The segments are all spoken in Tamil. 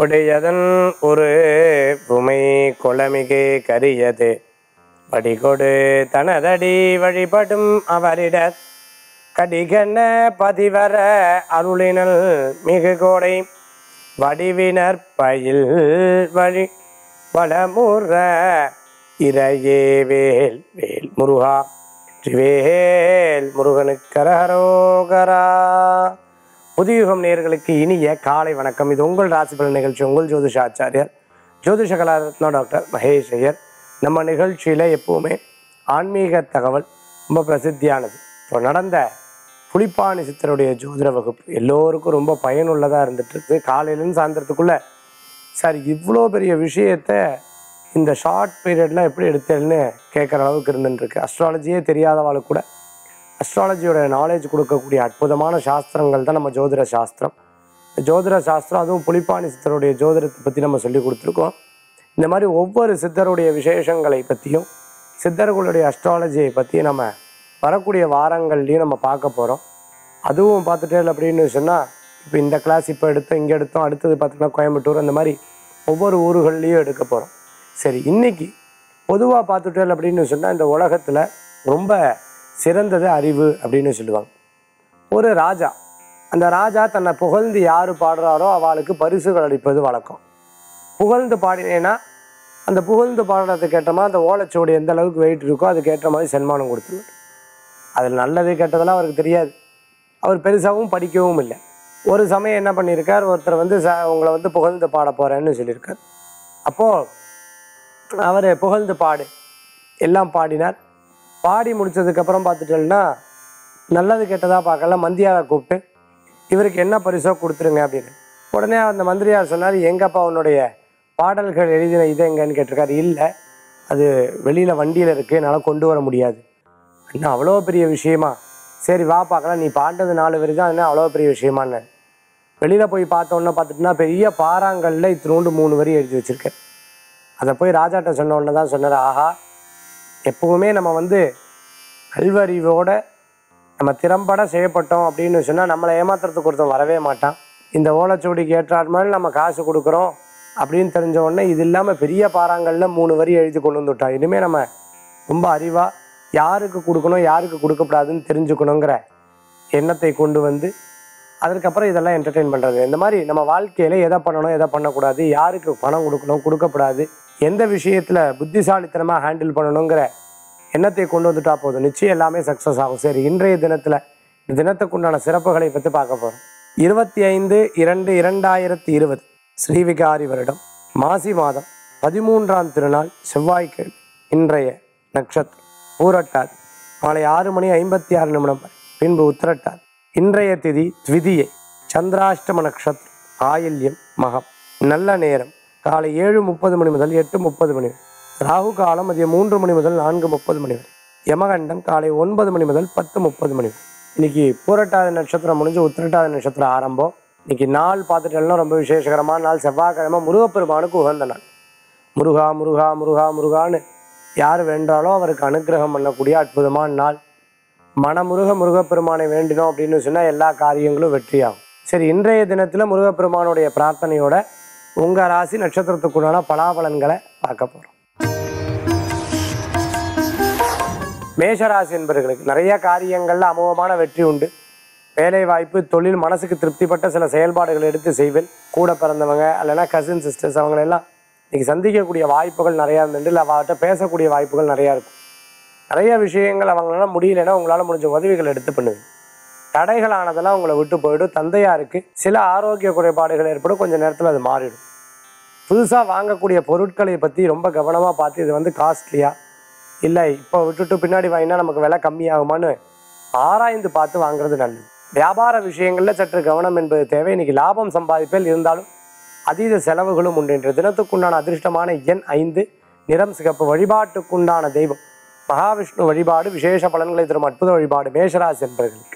உடையதன் ஒரு உமை குளமிகு கரியது வடிகொடு தனதடி வழிபடும் அவரிட கடிகன பதிவர அருளினல் மிகு கோடை வடிவினர் பயில் வழி வளமுற இறையே வேல் வேல் முருகா வேல் முருகனுக்கு கரஹரோகரா புதியுகம் நேயர்களுக்கு இனிய காலை வணக்கம் இது உங்கள் ராசி பலன் நிகழ்ச்சி உங்கள் ஜோதிஷ ஆச்சாரியர் ஜோதிஷ கலாரத்னா டாக்டர் மகேஷ் ஐயர் நம்ம நிகழ்ச்சியில் எப்பவுமே ஆன்மீக தகவல் ரொம்ப பிரசித்தியானது இப்போ நடந்த புலிப்பாணி சித்தருடைய ஜோதிட வகுப்பு எல்லோருக்கும் ரொம்ப பயனுள்ளதாக இருந்துட்டு இருக்கு காலையிலேருந்து சாயந்தரத்துக்குள்ள சார் இவ்வளோ பெரிய விஷயத்த இந்த ஷார்ட் பீரியடில் எப்படி எடுத்தேன்னு கேட்குற அளவுக்கு இருந்துருக்கு அஸ்ட்ராலஜியே தெரியாதவாளுக்கு கூட அஸ்ட்ராலஜியோட நாலேஜ் கொடுக்கக்கூடிய அற்புதமான சாஸ்திரங்கள் தான் நம்ம ஜோதிட சாஸ்திரம் இந்த ஜோதிட சாஸ்திரம் அதுவும் புலிப்பாணி சித்தருடைய ஜோதிடத்தை பற்றி நம்ம சொல்லி கொடுத்துருக்கோம் இந்த மாதிரி ஒவ்வொரு சித்தருடைய விசேஷங்களை பற்றியும் சித்தர்களுடைய அஸ்ட்ராலஜியை பற்றி நம்ம வரக்கூடிய வாரங்கள்லையும் நம்ம பார்க்க போகிறோம் அதுவும் பார்த்துட்டே அப்படின்னு சொன்னால் இப்போ இந்த கிளாஸ் இப்போ எடுத்தோம் இங்கே எடுத்தோம் அடுத்தது பார்த்தீங்கன்னா கோயம்புத்தூர் அந்த மாதிரி ஒவ்வொரு ஊர்கள்லேயும் எடுக்க போகிறோம் சரி இன்னைக்கு பொதுவாக பார்த்துட்டேன் அப்படின்னு சொன்னால் இந்த உலகத்தில் ரொம்ப சிறந்தது அறிவு அப்படின்னு சொல்லுவாங்க ஒரு ராஜா அந்த ராஜா தன்னை புகழ்ந்து யார் பாடுறாரோ அவளுக்கு பரிசுகள் அளிப்பது வழக்கம் புகழ்ந்து பாடினேன்னா அந்த புகழ்ந்து பாடுறதுக்கு ஏற்ற மாதிரி அந்த ஓலைச்சுவடி எந்த அளவுக்கு வெயிட் இருக்கோ அதுக்கு ஏற்ற மாதிரி சன்மானம் கொடுத்துருவார் அதில் நல்லது கெட்டதெல்லாம் அவருக்கு தெரியாது அவர் பெருசாகவும் படிக்கவும் இல்லை ஒரு சமயம் என்ன பண்ணியிருக்கார் ஒருத்தர் வந்து ச உங்களை வந்து புகழ்ந்து பாட போகிறேன்னு சொல்லியிருக்கார் அப்போது அவர் புகழ்ந்து பாடு எல்லாம் பாடினார் பாடி முடிச்சதுக்கப்புறம் பார்த்துட்டோம்னா நல்லது கெட்டதாக பார்க்கல மந்தியாரை கூப்பிட்டு இவருக்கு என்ன பரிசோ கொடுத்துருங்க அப்படின்னு உடனே அந்த மந்திரியார் சொன்னார் எங்கப்பா உன்னுடைய பாடல்கள் எழுதின இது எங்கன்னு கேட்டிருக்காரு இல்லை அது வெளியில் வண்டியில் இருக்குது என்னால் கொண்டு வர முடியாது என்ன அவ்வளோ பெரிய விஷயமா சரி வா பார்க்கலாம் நீ பாண்டது நாலு வரி தான் என்ன அவ்வளோ பெரிய விஷயமான்னு வெளியில் போய் பார்த்தோன்னே பார்த்துட்டுனா பெரிய பாறாங்கல்ல இத்தினோண்டு மூணு வரி எழுதி வச்சிருக்கேன் அதை போய் ராஜாட்ட சொன்ன உடனே தான் சொன்னார் ஆஹா எப்பவுமே நம்ம வந்து கல்வறிவோட நம்ம திறம்பட செய்யப்பட்டோம் அப்படின்னு சொன்னால் நம்மளை ஏமாத்துறதுக்கு ஒருத்தன் வரவே மாட்டான் இந்த ஓலைச்சுவடிக்கு ஏற்றாற் மாதிரி நம்ம காசு கொடுக்குறோம் அப்படின்னு தெரிஞ்ச உடனே இது இல்லாமல் பெரிய பாறாங்கல்ல மூணு வரி எழுதி கொண்டு வந்துவிட்டோம் இனிமேல் நம்ம ரொம்ப அறிவாக யாருக்கு கொடுக்கணும் யாருக்கு கொடுக்கக்கூடாதுன்னு தெரிஞ்சுக்கணுங்கிற எண்ணத்தை கொண்டு வந்து அதுக்கப்புறம் இதெல்லாம் என்டர்டெயின் பண்ணுறது இந்த மாதிரி நம்ம வாழ்க்கையில் எதை பண்ணணும் எதை பண்ணக்கூடாது யாருக்கு பணம் கொடுக்கணும் கொடுக்கக்கூடாது எந்த விஷயத்தில் புத்திசாலித்தனமாக ஹேண்டில் பண்ணணுங்கிற எண்ணத்தை கொண்டு வந்துட்டா போதும் நிச்சயம் எல்லாமே சக்ஸஸ் ஆகும் சரி இன்றைய தினத்தில் இந்த தினத்துக்குண்டான சிறப்புகளை பற்றி பார்க்க போகிறோம் இருபத்தி ஐந்து இரண்டு இரண்டாயிரத்தி இருபது ஸ்ரீவிகாரி வருடம் மாசி மாதம் பதிமூன்றாம் திருநாள் செவ்வாய்க்கிழமை இன்றைய நட்சத்திரம் பூரட்டாதி மாலை ஆறு மணி ஐம்பத்தி ஆறு நிமிடம் வரை பின்பு உத்திரட்டாதி இன்றைய திதி த்விதியை சந்திராஷ்டம நட்சத்திரம் ஆயில்யம் மகம் நல்ல நேரம் காலை ஏழு முப்பது மணி முதல் எட்டு முப்பது மணி வரை ராகு காலம் மதியம் மூன்று மணி முதல் நான்கு முப்பது மணி வரை யமகண்டம் காலை ஒன்பது மணி முதல் பத்து முப்பது மணி வரை இன்னைக்கு பூரட்டாதி நட்சத்திரம் முடிஞ்சு உத்திரட்டாதி நட்சத்திரம் ஆரம்பம் இன்னைக்கு நாள் பார்த்துட்டேன்னா ரொம்ப விசேஷகரமான நாள் செவ்வாய்க்கிழமை முருகப்பெருமானுக்கு உகந்த நாள் முருகா முருகா முருகா முருகான்னு யார் வேண்டாலோ அவருக்கு அனுக்கிரகம் பண்ணக்கூடிய அற்புதமான நாள் மனமுருக முருகப்பெருமானை வேண்டினோம் அப்படின்னு சொன்னால் எல்லா காரியங்களும் வெற்றியாகும் சரி இன்றைய தினத்தில் முருகப்பெருமானுடைய பிரார்த்தனையோட உங்கள் ராசி நட்சத்திரத்துக்குண்டான பலாபலன்களை பார்க்க போகிறோம் மேஷராசி என்பவர்களுக்கு நிறைய காரியங்களில் அமோகமான வெற்றி உண்டு வேலை வாய்ப்பு தொழில் மனசுக்கு திருப்திப்பட்ட சில செயல்பாடுகளை எடுத்து செய்வேன் கூட பிறந்தவங்க இல்லைன்னா கசின் சிஸ்டர்ஸ் அவங்களெல்லாம் இன்னைக்கு சந்திக்கக்கூடிய வாய்ப்புகள் நிறையா இருந்துட்டு இல்லை அவர்கிட்ட பேசக்கூடிய வாய்ப்புகள் நிறையா இருக்கும் நிறைய விஷயங்கள் அவங்களால முடியலைன்னா உங்களால் முடிஞ்ச உதவிகள் எடுத்து பண்ணுவீங்க தடைகளானதெல்லாம் உங்களை விட்டு போயிடும் தந்தையாருக்கு சில ஆரோக்கிய குறைபாடுகள் ஏற்படும் கொஞ்சம் நேரத்தில் அது மாறிடும் புதுசாக வாங்கக்கூடிய பொருட்களை பற்றி ரொம்ப கவனமாக பார்த்து இது வந்து காஸ்ட்லியா இல்லை இப்போ விட்டுட்டு பின்னாடி வாங்கினா நமக்கு விலை கம்மியாகுமான்னு ஆராய்ந்து பார்த்து வாங்குறது நல்லது வியாபார விஷயங்களில் சற்று கவனம் என்பது தேவை இன்னைக்கு லாபம் சம்பாதிப்பில் இருந்தாலும் அதீத செலவுகளும் உண்டு இன்று தினத்துக்குண்டான அதிர்ஷ்டமான எண் ஐந்து நிறம் சிகப்பு வழிபாட்டுக்குண்டான தெய்வம் மகாவிஷ்ணு வழிபாடு விசேஷ பலன்களை தரும் அற்புத வழிபாடு மேஷராசி என்பவர்களுக்கு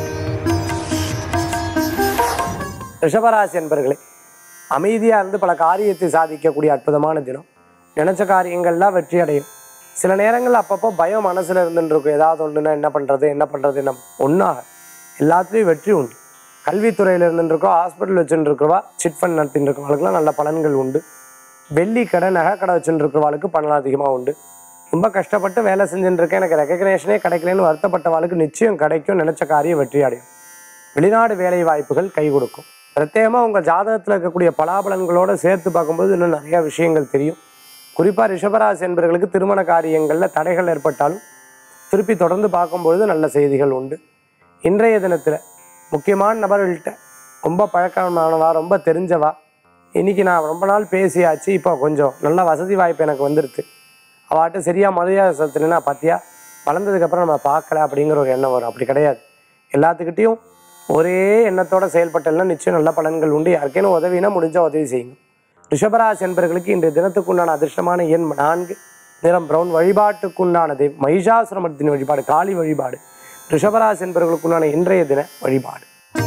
ரிஷபராசி என்பர்களே அமைதியாக இருந்து பல காரியத்தை சாதிக்கக்கூடிய அற்புதமான தினம் நினைச்ச காரியங்கள்லாம் வெற்றி அடையும் சில நேரங்கள் அப்பப்போ பயம் மனசில் இருந்துட்டு இருக்கும் ஏதாவது ஒன்றுனா என்ன பண்ணுறது என்ன பண்ணுறது என்ன ஒன்றாக எல்லாத்துலேயும் வெற்றி உண்டு கல்வித்துறையில் இருந்துருக்கோ ஹாஸ்பிட்டல் வச்சுட்டு இருக்கிறவா சிட் ஃபண்ட் நடத்திட்டு இருக்கிறவங்களுக்குலாம் நல்ல பலன்கள் உண்டு வெள்ளி கடை நகை கடை வச்சுட்டு இருக்கிறவாளுக்கு பலன் அதிகமாக உண்டு ரொம்ப கஷ்டப்பட்டு வேலை செஞ்சுட்டு இருக்கேன் எனக்கு ரெக்கக்னேஷனே கிடைக்கலன்னு வருத்தப்பட்டவாளுக்கு நிச்சயம் கிடைக்கும் நினைச்ச காரியம் வெற்றி அடையும் வெளிநாடு வேலை வாய்ப்புகள் கை கொடுக்கும் பிரத்யேகமாக உங்கள் ஜாதகத்தில் இருக்கக்கூடிய பலாபலன்களோடு சேர்த்து பார்க்கும்போது இன்னும் நிறையா விஷயங்கள் தெரியும் குறிப்பாக ரிஷபராசி என்பவர்களுக்கு திருமண காரியங்களில் தடைகள் ஏற்பட்டாலும் திருப்பி தொடர்ந்து பார்க்கும்பொழுது நல்ல செய்திகள் உண்டு இன்றைய தினத்தில் முக்கியமான நபர்கள்ட்ட ரொம்ப பழக்கமானவா ரொம்ப தெரிஞ்சவா இன்னைக்கு நான் ரொம்ப நாள் பேசியாச்சு இப்போ கொஞ்சம் நல்ல வசதி வாய்ப்பு எனக்கு வந்துடுது அவாட்ட சரியாக மரியாதை செலுத்தலைன்னா பார்த்தியா வளர்ந்ததுக்கப்புறம் நம்ம பார்க்கல அப்படிங்கிற ஒரு எண்ணம் வரும் அப்படி கிடையாது எல்லாத்துக்கிட்டையும் ஒரே எண்ணத்தோட செயல்பட்டல்னா நிச்சயம் நல்ல பலன்கள் உண்டு யாருக்கேனும் உதவினா முடிஞ்ச உதவி செய்யுங்க ரிஷபராசி என்பர்களுக்கு இன்றைய தினத்துக்குண்டான அதிர்ஷ்டமான எண் நான்கு நிறம் பிரவுன் வழிபாட்டுக்குண்டான தெய்வம் மகிஷாசுரமர்த்தின் வழிபாடு காளி வழிபாடு ரிஷபராசி என்பவர்களுக்குண்டான இன்றைய தின வழிபாடு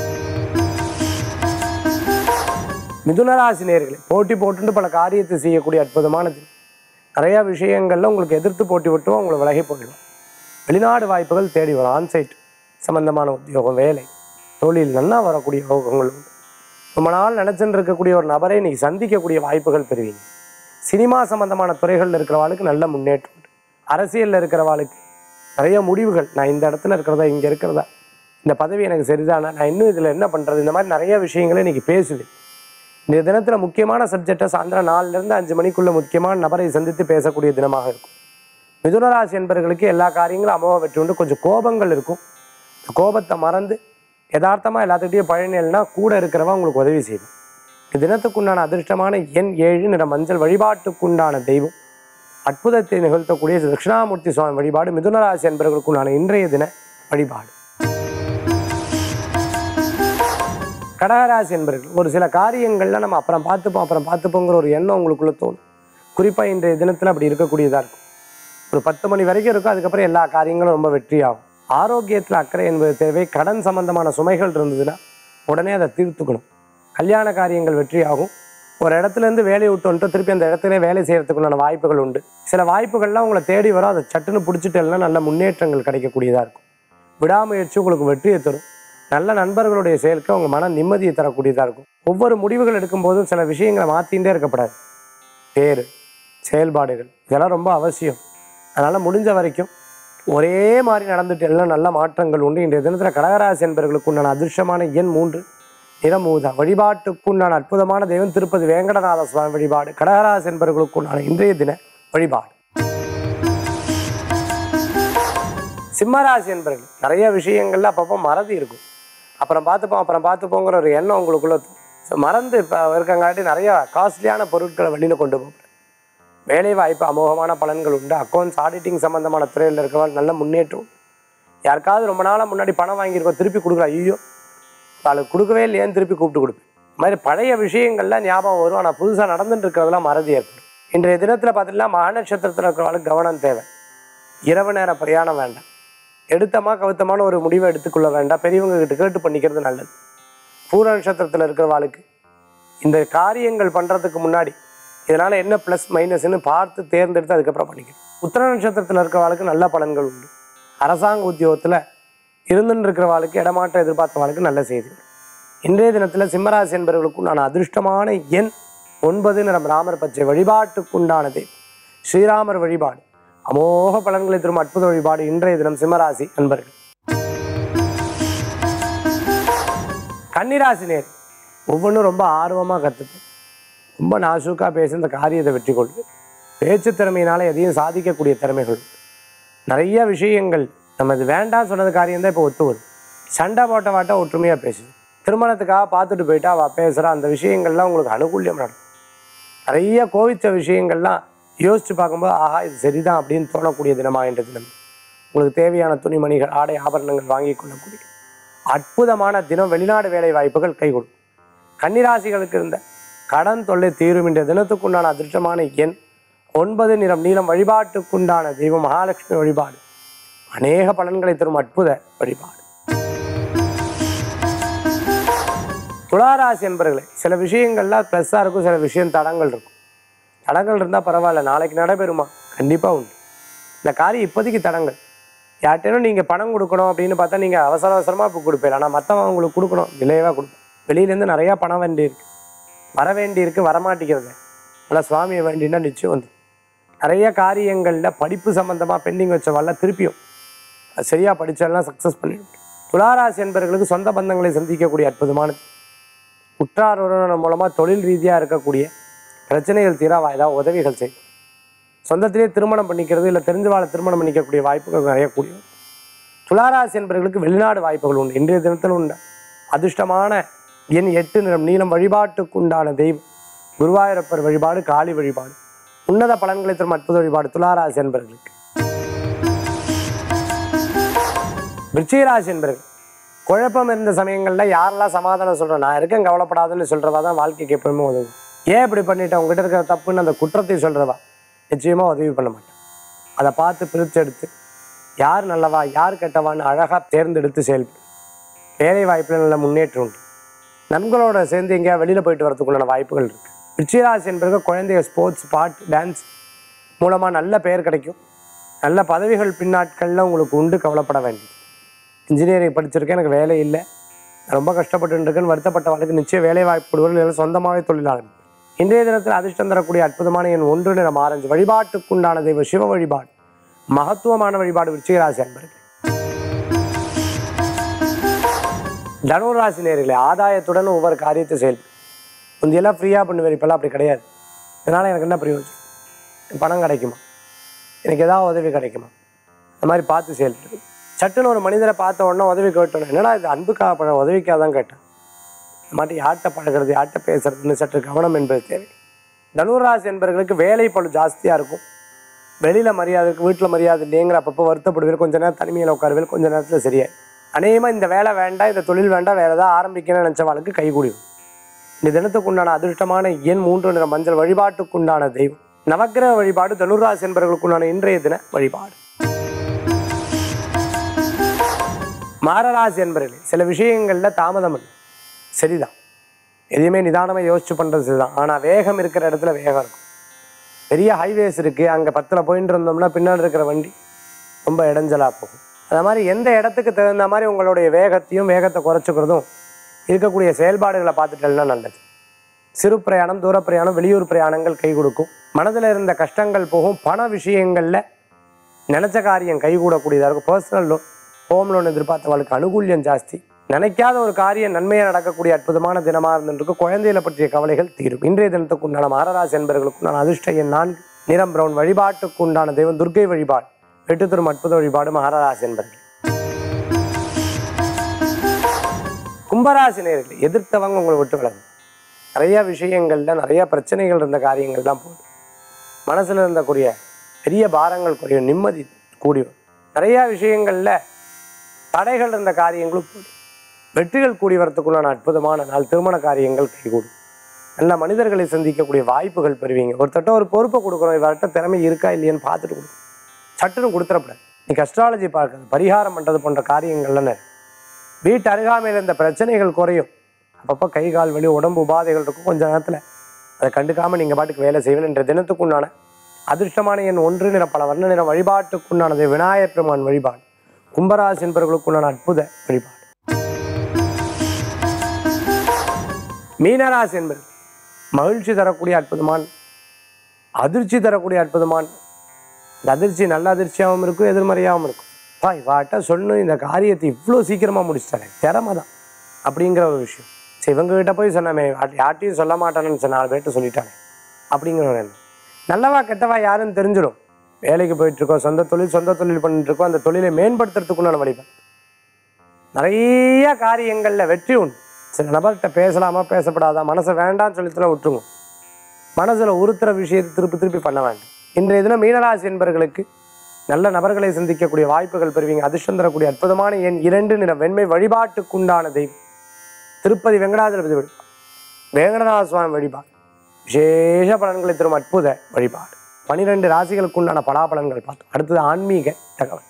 மிதுனராசி நேயர்களே போட்டி போட்டுட்டு பல காரியத்தை செய்யக்கூடிய அற்புதமானது நிறைய விஷயங்கள்ல உங்களுக்கு எதிர்த்து போட்டி விட்டு உங்களை விலகி போயிடும் வெளிநாடு வாய்ப்புகள் தேடி வரும் ஆன்சைட் சம்பந்தமான உத்தியோகம் வேலை தொழில் நல்லா வரக்கூடிய யோகங்கள் உண்டு ரொம்ப நாள் நினைச்சுட்டு இருக்கக்கூடிய ஒரு நபரை இன்னைக்கு சந்திக்கக்கூடிய வாய்ப்புகள் பெறுவீங்க சினிமா சம்பந்தமான துறைகளில் இருக்கிறவாளுக்கு நல்ல முன்னேற்றம் உண்டு அரசியலில் இருக்கிறவாளுக்கு நிறைய முடிவுகள் நான் இந்த இடத்துல இருக்கிறதா இங்கே இருக்கிறதா இந்த பதவி எனக்கு சரிதானா நான் இன்னும் இதில் என்ன பண்ணுறது இந்த மாதிரி நிறைய விஷயங்களை இன்னைக்கு பேசுவேன் இந்த தினத்தில் முக்கியமான சப்ஜெக்டை சாயந்தரம் நாலுலேருந்து அஞ்சு மணிக்குள்ள முக்கியமான நபரை சந்தித்து பேசக்கூடிய தினமாக இருக்கும் மிதுனராசி என்பவர்களுக்கு எல்லா காரியங்களும் அமோக வெற்றி உண்டு கொஞ்சம் கோபங்கள் இருக்கும் இந்த கோபத்தை மறந்து யதார்த்தமாக எல்லாத்துக்கிட்டையும் பழனியல்னா கூட இருக்கிறவன் உங்களுக்கு உதவி செய்யும் இந்த தினத்துக்குண்டான அதிர்ஷ்டமான எண் ஏழு நிற மஞ்சள் வழிபாட்டுக்குண்டான தெய்வம் அற்புதத்தை நிகழ்த்தக்கூடிய தட்சிணாமூர்த்தி சுவாமி வழிபாடு மிதுனராசி என்பவர்களுக்குண்டான இன்றைய தின வழிபாடு கடகராசி என்பர்கள் ஒரு சில காரியங்கள்ல நம்ம அப்புறம் பார்த்துப்போம் அப்புறம் பார்த்துப்போங்கிற ஒரு எண்ணம் உங்களுக்குள்ள தோணும் குறிப்பாக இன்றைய தினத்தில் அப்படி இருக்கக்கூடியதாக இருக்கும் ஒரு பத்து மணி வரைக்கும் இருக்கும் அதுக்கப்புறம் எல்லா காரியங்களும் ரொம்ப வெற்றியாகும் ஆரோக்கியத்தில் அக்கறை என்பது தேவை கடன் சம்பந்தமான சுமைகள் இருந்ததுன்னா உடனே அதை தீர்த்துக்கணும் கல்யாண காரியங்கள் வெற்றியாகும் ஒரு இடத்துல இருந்து வேலையை விட்டு வந்துட்டு திருப்பி அந்த இடத்துல வேலை செய்யறதுக்குண்டான வாய்ப்புகள் உண்டு சில வாய்ப்புகள்லாம் உங்களை தேடி வரும் அதை சட்டுன்னு பிடிச்சிட்டேன்னா நல்ல முன்னேற்றங்கள் கிடைக்கக்கூடியதாக இருக்கும் விடாமுயற்சி உங்களுக்கு வெற்றியை தரும் நல்ல நண்பர்களுடைய செயலுக்கு உங்கள் மன நிம்மதியை தரக்கூடியதாக இருக்கும் ஒவ்வொரு முடிவுகள் எடுக்கும்போதும் சில விஷயங்களை மாற்றிகிட்டே இருக்கக்கூடாது பேர் செயல்பாடுகள் இதெல்லாம் ரொம்ப அவசியம் அதனால் முடிஞ்ச வரைக்கும் ஒரே மாதிரி நடந்துட்டு எல்லாம் நல்ல மாற்றங்கள் உண்டு இன்றைய தினத்தில் கடகராசி என்பவர்களுக்கு உண்டான அதிர்ஷ்டமான எண் மூன்று நிறமூதா வழிபாட்டுக்குண்டான அற்புதமான தெய்வம் திருப்பதி வேங்கடநாத சுவாமி வழிபாடு கடகராசி என்பவர்களுக்கு உண்டான இன்றைய தின வழிபாடு சிம்மராசி என்பர்கள் நிறைய விஷயங்கள்ல அப்பப்போ மறதி இருக்கும் அப்புறம் பார்த்துப்போம் அப்புறம் பார்த்துப்போங்கிற ஒரு எண்ணம் உங்களுக்குள்ள தோணும். So, மறந்து இப்போ இருக்கங்காட்டி நிறைய காஸ்ட்லியான பொருட்களை வெளியில் கொண்டு போகிறேன் வேலை வாய்ப்பு அமோகமான பலன்கள் உண்டு அக்கௌண்ட்ஸ் ஆடிட்டிங் சம்பந்தமான துறையில் இருக்கிறவங்க நல்ல முன்னேற்றம் உண்டு. யாருக்காவது ரொம்ப நாளாக முன்னாடி பணம் வாங்கியிருக்கோம் திருப்பி கொடுக்குறா ஐயோ அவளுக்கு கொடுக்கவே இல்லையேன்னு திருப்பி கூப்பிட்டு கொடுப்பேன் இந்த மாதிரி பழைய விஷயங்கள்லாம் ஞாபகம் வரும் ஆனால் புதுசாக நடந்துட்டு இருக்கிறதெல்லாம் மறதி ஏற்படும் இன்றைய தினத்தில் பார்த்துட்டுலாம் மகா நட்சத்திரத்தில் இருக்கிறவங்களுக்கு கவனம் தேவை இரவு நேர பிரயாணம் வேண்டாம் எடுத்தமா கவுத்தமான ஒரு முடிவை எடுத்துக்கொள்ள வேண்டாம் பெரியவங்க கிட்ட கேட்டு பண்ணிக்கிறது நல்லது பூர நட்சத்திரத்தில் இருக்கிறவாளுக்கு இந்த காரியங்கள் பண்ணுறதுக்கு முன்னாடி இதனால் என்ன ப்ளஸ் மைனஸ்னு பார்த்து தேர்ந்தெடுத்து அதுக்கப்புறம் பண்ணிக்கணும் உத்தர நட்சத்திரத்தில் இருக்கிறவாளுக்கு நல்ல பலன்கள் உண்டு அரசாங்க உத்தியோகத்தில் இருந்துன்னு இருக்கிறவாளுக்கு இடமாற்றம் எதிர்பார்த்தவாளுக்கு நல்ல செய்தி வரும். இன்றைய தினத்தில் சிம்மராசி என்பவர்களுக்கு உண்டான அதிர்ஷ்டமான எண் ஒன்பது நிறம் ராமர் பச்சை வழிபாட்டுக்குண்டானது ஸ்ரீராமர் வழிபாடு அமோக பலன்களை தரும் அற்புத வழிபாடு இன்றைய தினம் சிம்மராசி நண்பர்கள் கன்னிராசி நேர் ஒவ்வொன்றும் ரொம்ப ஆர்வமாக கற்றுப்பேன் ரொம்ப நாசூக்காக பேசி இந்த காரியத்தை வெற்றி கொள்வேன் பேச்சு திறமையினால எதையும் சாதிக்கக்கூடிய திறமைகள் உண்டு. நிறைய விஷயங்கள் நம்ம இது வேண்டாம் சொன்னது காரியம் தான் இப்போ ஒத்து வரும் சண்டை போட்ட வாட்ட ஒற்றுமையாக பேசுது திருமணத்துக்காக பார்த்துட்டு போயிட்டா அவள் பேசுகிறா அந்த விஷயங்கள்லாம் உங்களுக்கு அனுகூல்யம் நடக்கும் நிறைய கோவிச்ச விஷயங்கள்லாம் யோசித்து பார்க்கும்போது ஆஹா இது சரிதான் அப்படின்னு தோணக்கூடிய தினமாக என்ற தினம் உங்களுக்கு தேவையான துணிமணிகள் ஆடை ஆபரணங்கள் வாங்கி கொள்ளக்கூடிய அற்புதமான தினம் வெளிநாடு வேலை வாய்ப்புகள் கை கொடுக்கும் கன்னிராசிகளுக்கு இருந்த கடன் தொல்லை தீரும் என்ற தினத்துக்குண்டான அதிர்ஷ்டமான எண் ஒன்பது நிறம் நீளம் வழிபாட்டுக்குண்டான தெய்வம் மகாலட்சுமி வழிபாடு அநேக பலன்களை தரும் அற்புத வழிபாடு துளாராசி என்பர்களே சில விஷயங்கள்லாம் ப்ளஸ்ஸாக இருக்கும் சில விஷயம் தடங்கள் இருக்கும் தடங்கள் இருந்தால் பரவாயில்ல நாளைக்கு நடைபெறுமா கண்டிப்பாக உண்டு இந்த காரியம் இப்போதைக்கு தடங்கள் யார்கிட்டயும் நீங்கள் பணம் கொடுக்கணும் அப்படின்னு பார்த்தா நீங்கள் அவசர அவசரமாக இப்போ கொடுப்பீங்க ஆனால் மற்றவங்க உங்களுக்கு கொடுக்கணும் விளைவாக கொடுப்போம் வெளியிலேருந்து நிறையா பணம் வேண்டி இருக்கு வர வேண்டி இருக்கு வரமாட்டேங்கிறது ஆனால் சுவாமியை வேண்டினா நிச்சயம் வந்து நிறைய காரியங்களில் படிப்பு சம்மந்தமாக பெண்டிங் வச்சவெல்லாம் திருப்பியும் அது சரியாக படித்தாலாம் சக்ஸஸ் பண்ணிடும் துளாராசி என்பவர்களுக்கு சொந்த பந்தங்களை சந்திக்கக்கூடிய அற்புதமானது உற்றார் உறவினர் மூலமாக தொழில் ரீதியாக இருக்கக்கூடிய பிரச்சனைகள் தீர ஏதாவது உதவிகள் செய்யும் சொந்தத்திலே திருமணம் பண்ணிக்கிறது இல்லை தெரிஞ்ச வாழ திருமணம் பண்ணிக்கக்கூடிய வாய்ப்புகள் நிறைய கூடிய துளாராசி என்பவர்களுக்கு வெளிநாடு வாய்ப்புகள் உண்டு இன்றைய தினத்தில் உண்டு அதிர்ஷ்டமான எண் எட்டு நிறம் நீளம் வழிபாட்டுக்கு உண்டான தெய்வம் குருவாயூரப்பர் வழிபாடு காளி வழிபாடு உன்னத பலன்களை தரும் அற்புத வழிபாடு துளாராசி என்பவர்களுக்கு விருச்சிகராசி என்பவர்கள் குழப்பம் இருந்த சமயங்களில் யாரெல்லாம் சமாதானம் சொல்கிறேன் நான் இருக்கேன் கவலைப்படாதுன்னு சொல்கிறவா தான் வாழ்க்கைக்கு எப்பவுமே உதவும் ஏன் இப்படி பண்ணிட்டேன் உங்ககிட்ட இருக்கிற தப்புன்னு அந்த குற்றத்தை சொல்கிறவா நிச்சயமாக உதவி பண்ண மாட்டேன் அதை பார்த்து பிரிச்செடுத்து யார் நல்லவா யார் கெட்டவான்னு அழகாக தேர்ந்தெடுத்து செயல்படும் வேலை வாய்ப்பில் நல்ல முன்னேற்றம் உண்டு நண்பர்களோட சேர்ந்து எங்கேயா வெளியில் போயிட்டு வரதுக்குண்டான வாய்ப்புகள் இருக்குது ரிச்சிராசி என்பது குழந்தைங்க ஸ்போர்ட்ஸ் பாட் டான்ஸ் மூலமாக நல்ல பெயர் கிடைக்கும் நல்ல பதவிகள் பின்னாட்களில் உங்களுக்கு உண்டு கவலைப்பட வேண்டியது இன்ஜினியரிங் படிச்சிருக்கேன் எனக்கு வேலை இல்லை நான் ரொம்ப கஷ்டப்பட்டு இருக்கேன்னு வருத்தப்பட்ட வாழ்க்கை நிச்சயம் வேலை வாய்ப்பு கொடுவர்கள் இல்லை சொந்தமாகவே தொழிலாளர் இன்றைய தினத்தில் அதிர்ஷ்டம் தரக்கூடிய அற்புதமான என் ஒன்று நிறம் ஆரஞ்சு வழிபாட்டுக்குண்டான தெய்வ சிவ வழிபாடு மகத்துவமான வழிபாடு விருச்சிகராசி அன்பர்கள் தனுராசி நேர்களே ஆதாயத்துடன் ஒவ்வொரு காரியத்தை செயல்படும் முந்தையெல்லாம் ஃப்ரீயாக பண்ணுவேன் இப்போல்லாம் அப்படி கிடையாது இதனால் எனக்கு என்ன பிரயோஜனம் பணம் கிடைக்குமா எனக்கு ஏதாவது உதவி கிடைக்குமா அந்த மாதிரி பார்த்து செயல்படுது சட்டுன்னு ஒரு மனிதரை பார்த்த உடனே உதவி கேட்டோன்னே என்னடா இது அன்புக்காக பழ உதவிக்காக தான் கேட்டேன் இந்த மாதிரி யார்கிட்ட பழகிறது யார்கிட்ட பேசுறதுன்னு சற்று கவனம் என்பது தேவை தனுராசி என்பவர்களுக்கு வேலை பளு ஜாஸ்தியாக இருக்கும் வெளியில் மரியாதை இருக்கு வீட்டில் மரியாதை இல்லைங்கிற அப்பப்போ வருத்தப்படுவீர் கொஞ்ச நேரம் தனிமையில் உட்காருவீர் கொஞ்ச நேரத்தில் சரியாய் அநேகமாக இந்த வேலை வேண்டாம் இந்த தொழில் வேண்டாம் வேறு ஏதாவது ஆரம்பிக்கணும்னு நினச்சவாளுக்கு கைகூடிடும் இந்த தினத்துக்கு உண்டான அதிர்ஷ்டமான எண் மூன்று நிற மஞ்சள் வழிபாட்டுக்குண்டான தெய்வம் நவக்கிரக வழிபாடு தனுராசி என்பவர்களுக்குண்டான இன்றைய தின வழிபாடு மாரராசி என்பவர்களே சில விஷயங்களில் தாமதம் இல்லை சரிதான் எதையுமே நிதானமாக யோசிச்சு பண்ணுறது சரிதான் ஆனால் வேகம் இருக்கிற இடத்துல வேகம் இருக்கும் பெரிய ஹைவேஸ் இருக்குது அங்கே பத்தில் போயிட்டு இருந்தோம்னா பின்னாடி இருக்கிற வண்டி ரொம்ப இடைஞ்சலாக போகும் அது மாதிரி எந்த இடத்துக்கு தகுந்த மாதிரி உங்களுடைய வேகத்தையும் வேகத்தை குறைச்சிக்கிறதும் இருக்கக்கூடிய செயல்பாடுகளை பார்த்துட்டேன்னா நல்லது சிறு பிரயாணம் தூர பிரயாணம் வெளியூர் பிரயாணங்கள் கை கொடுக்கும் மனதில் இருந்த கஷ்டங்கள் போகும் பண விஷயங்களில் நினச்ச காரியம் கைகூடக்கூடியதாக இருக்கும் பர்சனல் லோன் ஹோம் லோன் எதிர்பார்த்தவளுக்கு அனுகூல்யம் ஜாஸ்தி நினைக்காத ஒரு காரியம் நன்மையாக நடக்கக்கூடிய அற்புதமான தினமாக இருந்துருக்கு குழந்தைகளை பற்றிய கவலைகள் தீரும் இன்றைய தினத்துக்கு உண்டான மாரராசி என்பவர்களுக்கு உண்டான அதிர்ஷ்ட எண் நான்கு நிறம் பிரவுன் வழிபாட்டுக்கு உண்டான தெய்வம் துர்க்கை வழிபாடு வெட்டு தரும் அற்புத வழிபாடு மகாராசி என்பர்கள் கும்பராசி நேர்களே எதிர்த்தவங்க உங்களை விட்டு விலகும் நிறைய விஷயங்கள்ல நிறைய பிரச்சனைகள் இருந்த காரியங்கள் தான் போடும் மனசுல இருந்தக்கூடிய பெரிய பாரங்கள் குறையும் நிம்மதி கூடி வரும் நிறைய விஷயங்கள்ல தடைகள் இருந்த காரியங்களும் போடும் வெற்றிகள் கூடி வரத்துக்குள்ளான அற்புதமான நாள் திருமண காரியங்கள் கைகூடும் நல்ல மனிதர்களை சந்திக்கக்கூடிய வாய்ப்புகள் பெறுவீங்க ஒருத்தட்ட ஒரு பொறுப்பை கொடுக்குறோம் இவர்கிட்ட திறமை இருக்கா இல்லையான்னு பார்த்துட்டு கொடுக்கும் சட்டுன்னு கொடுத்துடக்கூடாது நீ அஸ்ட்ராலஜி பார்க்கறது பரிகாரம் பண்ணுறது போன்ற காரியங்கள்லாம் நிறைய. வீட்டு அருகாமையில் இருந்த பிரச்சனைகள் குறையும் அப்பப்போ கை கால் வலி உடம்பு உபாதைகள் இருக்கும் கொஞ்ச நேரத்தில் அதை கண்டுக்காமல் நீங்கள் பாட்டுக்கு வேலை செய்வேன் என்ற தினத்துக்குண்டான அதிர்ஷ்டமான எண் ஒன்று நிற பல வர்ண நிற வழிபாட்டுக்குண்டானது விநாயகர் பெருமான் வழிபாடு கும்பராசி என்பவர்களுக்குண்டான அற்புத வழிபாடு மீனராசி என்பது மகிழ்ச்சி தரக்கூடிய அற்புதமான அதிர்ச்சி தரக்கூடிய அற்புதமான இந்த அதிர்ச்சி நல்ல அதிர்ச்சியாகவும் இருக்கும் எதிர்மறையாகவும் இருக்கும் பா இவாட்ட சொல்லணும் இந்த காரியத்தை இவ்வளோ சீக்கிரமாக முடிச்சிட்டானே திறமை தான் அப்படிங்கிற ஒரு விஷயம் சரி இவங்ககிட்ட போய் சொன்னமே யார்ட்டையும் சொல்ல மாட்டானேன்னு சொன்ன நாலு பேர்ட்ட சொல்லிட்டானே அப்படிங்கிற ஒரு எண்ணம் நல்லவா கெட்டவா யாருன்னு தெரிஞ்சிடும் வேலைக்கு போயிட்டு இருக்கோம் சொந்த தொழில் சொந்த தொழில் பண்ணிட்டு இருக்கோம் அந்த தொழிலை மேம்படுத்துறதுக்குண்டான வழிபாடு நிறைய காரியங்களில் வெற்றி உண்டு சில நபர்கிட்ட பேசலாமா பேசப்படாதா மனசை வேண்டாம்னு சொல்லிட்டுலாம் விட்டுருங்க மனசில் உறுத்துற விஷயத்தை திருப்பி திருப்பி பண்ண வேண்டாம் இன்றைய தினம் மீனராசி என்பவர்களுக்கு நல்ல நபர்களை சந்திக்கக்கூடிய வாய்ப்புகள் பெறுவீங்க அதிர்ஷ்டம் தரக்கூடிய அற்புதமான எண் இரண்டு நிற வெண்மை வழிபாட்டுக்குண்டான தெய்வம் திருப்பதி வெங்கடாஜலபதி வழிபாடு வேங்கடநாத சுவாமி வழிபாடு விசேஷ பலன்களை தரும் அற்புத வழிபாடு பனிரெண்டு ராசிகளுக்குண்டான பலாபலன்கள் பார்த்தோம் அடுத்தது ஆன்மீக தகவல்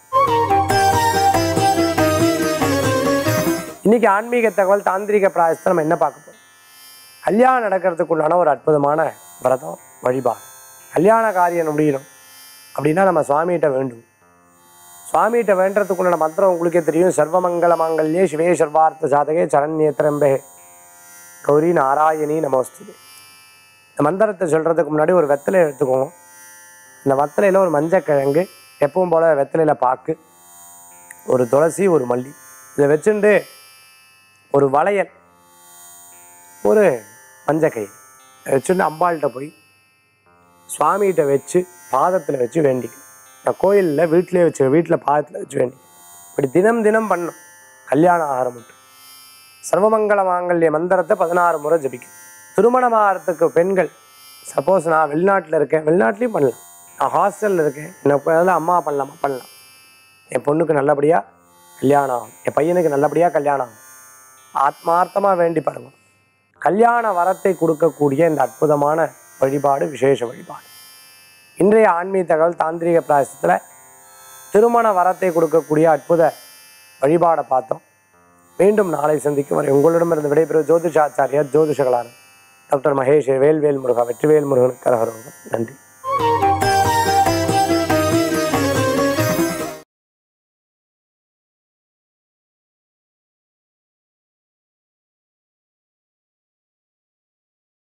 இன்னைக்கு ஆன்மீக தகவல் தாந்திரிக பிராயசத்தை நம்ம என்ன பார்க்க போறோம் கல்யாணம் நடக்கிறதுக்குள்ளான ஒரு அற்புதமான விரதம் வழிபாடு கல்யாண காரியம் முடியணும் அப்படின்னா நம்ம சுவாமிகிட்ட வேண்டும் சுவாமிகிட்ட வேண்டதுக்குள்ள மந்திரம் உங்களுக்கே தெரியும் சர்வமங்கல மாங்கல்யே சிவே சர்வார்த்த சாதகே சரண்யேத்திரம்பே கௌரி நாராயணி நமஸ்துதே இந்த மந்திரத்தை சொல்கிறதுக்கு முன்னாடி ஒரு வெத்தலை எடுத்துக்கோங்க இந்த வெத்தலையில் ஒரு மஞ்சக்கிழங்கு எப்பவும் போல் வெத்தலையில் பாக்கு ஒரு துளசி ஒரு மல்லி இதை வச்சுட்டு ஒரு வளையல் ஒரு மஞ்சக்கயிறு இதை வச்சுட்டு அம்பாள்கிட்ட போய் சுவாமிகிட்ட வச்சு பாதத்தில் வச்சு வேண்டிக்கணும் நான் கோயிலில் வீட்டிலே வச்சு வீட்டில் பாதத்தில் வச்சு வேண்டி இப்படி தினம் தினம் பண்ணும் கல்யாணம் ஆகிற மட்டும் சர்வமங்கள மாங்கல்ய மந்திரத்தை பதினாறு முறை ஜபிக்கும் திருமணம் ஆகிறதுக்கு பெண்கள் சப்போஸ் நான் வெளிநாட்டில் இருக்கேன் வெளிநாட்டிலையும் பண்ணலாம் நான் ஹாஸ்டலில் இருக்கேன் என்ன அம்மா பண்ணலாமா பண்ணலாம் என் பொண்ணுக்கு நல்லபடியாக கல்யாணம் ஆகும் என் பையனுக்கு நல்லபடியாக கல்யாணம் ஆகும் ஆத்மார்த்தமாக வேண்டி பாருங்க கல்யாண வரத்தை கொடுக்கக்கூடிய இந்த அற்புதமான வழிபாடு விசேஷ வழிபாடு இன்றைய ஆன்மீக தகவல் தாந்திரிக பிராயசத்தில் திருமண வரத்தை கொடுக்கக்கூடிய அற்புத வழிபாடை பார்த்தோம் மீண்டும் நாளை சந்திக்கும் வரை உங்களிடமிருந்து விடைபெறும் ஜோதிஷாச்சாரியார் ஜோதிஷகலான டாக்டர் மகேஷ் வேல்வேல் முருகா வெற்றிவேல் முருகனுக்கு அரகரோகம் நன்றி